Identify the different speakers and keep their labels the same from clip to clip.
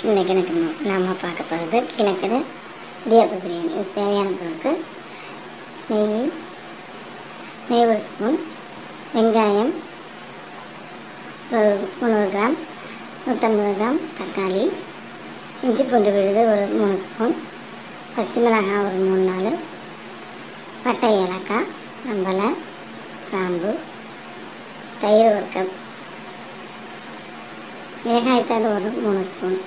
Speaker 1: இன்றைக்கி எனக்கு நாம் பார்க்க போகிறது கிழக்கடை இடியாப்ப பிரியாணி இது தேவையான பொருட்கள் நெய் நெய் ஒரு ஸ்பூன் வெங்காயம் ஒரு முந்நூறு கிராம் நூற்றம்பது கிராம் தக்காளி இஞ்சி பூண்டு விழுது ஒரு மூணு ஸ்பூன் பச்சை மிளகாய் ஒரு மூணு நாலு பட்டை ஏலக்காய் நம்பலை கிராம்பு தயிர் ஒரு கப் மிளகாய்த்தூள் ஒரு மூணு ஸ்பூன்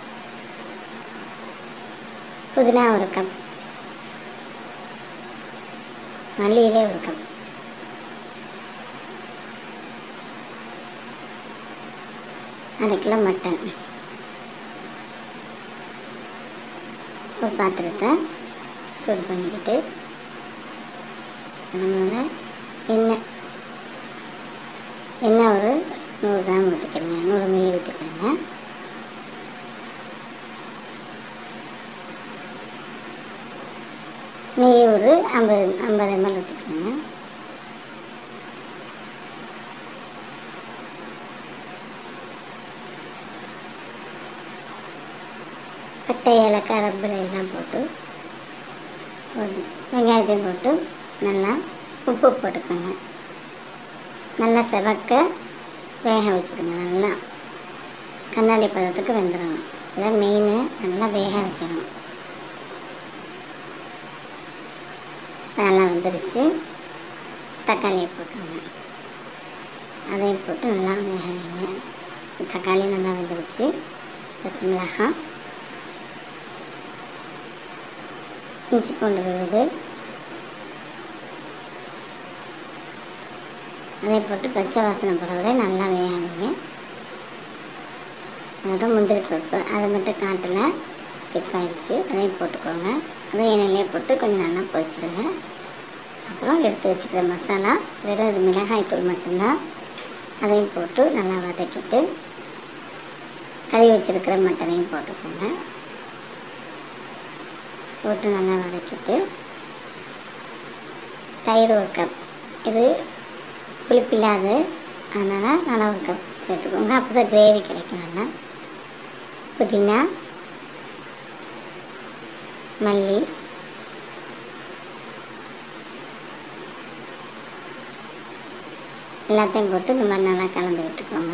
Speaker 1: புதினா ஒரு கப் மல்லியிலே ஒரு கப் அரை கிலோ மட்டன் ஒரு பாத்திரத்தை சூடு பண்ணிக்கிட்டு அதனால் எண்ணெய் எண்ணெய் ஒரு நூறு கிராம் ஊற்றிக்கிறேங்க நூறு மில்லி ஊற்றிக்கிறேங்க நெய் ஒரு ஐம்பது ஐம்பது எம்எல் ஊற்றிக்கிறேங்க பட்டை ஏலக்காய் ரப்பர் எல்லாம் போட்டு ஒரு வெங்காயத்தையும் போட்டு நல்லா உப்பு போட்டுக்கோங்க நல்லா செவக்க வேக வச்சுருங்க நல்லா கண்ணாடி பதத்துக்கு வெந்துடணும் இதான் மெயின் நல்லா வேக வைக்கணும் நல்லா வெந்துருச்சு தக்காளியை போட்டுருங்க அதையும் போட்டு நல்லா வேக வைங்க தக்காளி நல்லா வெந்துருச்சு பச்சை மிளகாய் இஞ்சி பூண்டு விழுது அதை போட்டு பச்சை வாசனை போகிற வரை நல்லா வேகாதுங்க அதோட முந்திரி பருப்பு அதை மட்டும் காட்டில் ஸ்கிப் ஆகிடுச்சு அதையும் போட்டுக்கோங்க அதையும் எண்ணெயிலே போட்டு கொஞ்சம் நல்லா பொரிச்சிடுங்க அப்புறம் எடுத்து வச்சுக்கிற மசாலா வெறும் இது மிளகாய் தூள் மட்டும்தான் அதையும் போட்டு நல்லா வதக்கிட்டு கழுவி வச்சுருக்கிற மட்டனையும் போட்டுக்கோங்க போட்டு நல்லா வதக்கிட்டு தயிர் ஒரு கப் இது புளிப்பில்லாது அதனால் நல்லா ஒரு கப் சேர்த்துக்கோங்க அப்போ தான் கிரேவி கிடைக்கும் நல்லா புதினா மல்லி எல்லாத்தையும் போட்டு இந்த மாதிரி நல்லா கலந்து விட்டுக்கோங்க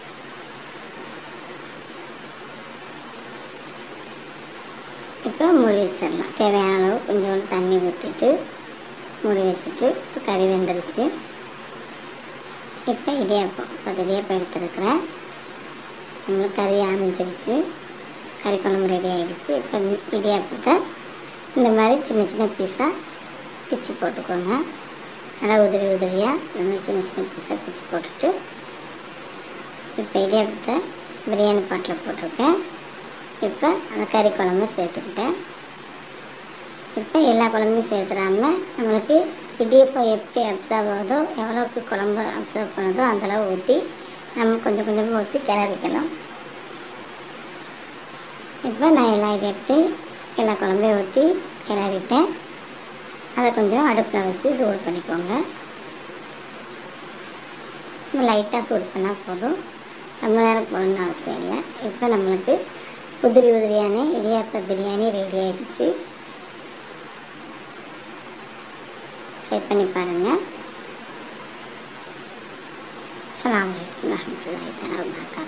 Speaker 1: இப்போ மூடி வச்சிடலாம் தேவையான அளவு கொஞ்சோண்டு தண்ணி ஊற்றிட்டு மூடி வச்சுட்டு இப்போ கறி வெந்துருச்சு இப்போ இடியாப்பம் பத்து இடியாப்பம் எடுத்துருக்குறேன் நம்மளுக்கு கறி அமைஞ்சிருச்சு கறி குழம்பு ரெடி ஆகிடுச்சு இப்போ இடியாப்பத்தை இந்த மாதிரி சின்ன சின்ன பீஸாக பிச்சு போட்டுக்கோங்க நல்லா உதிரி உதிரியாக இந்த மாதிரி சின்ன சின்ன பீஸாக பிச்சு போட்டுட்டு இப்போ இடியாப்பத்தை பிரியாணி பாட்டில் போட்டிருக்கேன் இப்போ அந்த கறி குழம்பு சேர்த்துக்கிட்டேன் இப்போ எல்லா குழம்பையும் சேர்த்துடாம நம்மளுக்கு இடியப்பம் எப்படி அப்சர்வ் ஆகுதோ எவ்வளோக்கு குழம்பு அப்சர்வ் பண்ணுதோ அந்தளவு ஊற்றி நம்ம கொஞ்சம் கொஞ்சமாக ஊற்றி கிளறிக்கலாம் இப்போ நான் எல்லா இடியப்பத்தையும் எல்லா குழம்பையும் ஊற்றி கிளறிட்டேன் அதை கொஞ்சம் அடுப்பில் வச்சு சூடு பண்ணிக்கோங்க சும்மா லைட்டாக சூடு பண்ணால் போதும் ரொம்ப நேரம் போடணும்னு அவசியம் இல்லை இப்போ நம்மளுக்கு உதிரி உதிரியான இடியாப்ப பிரியாணி ரெடி ஆகிடுச்சு ட்ரை பண்ணி பாருங்கள் அஸ்லாம் வலைக்கம் வரமத்துல்லாஹி தஆலா வபரகாத்துஹு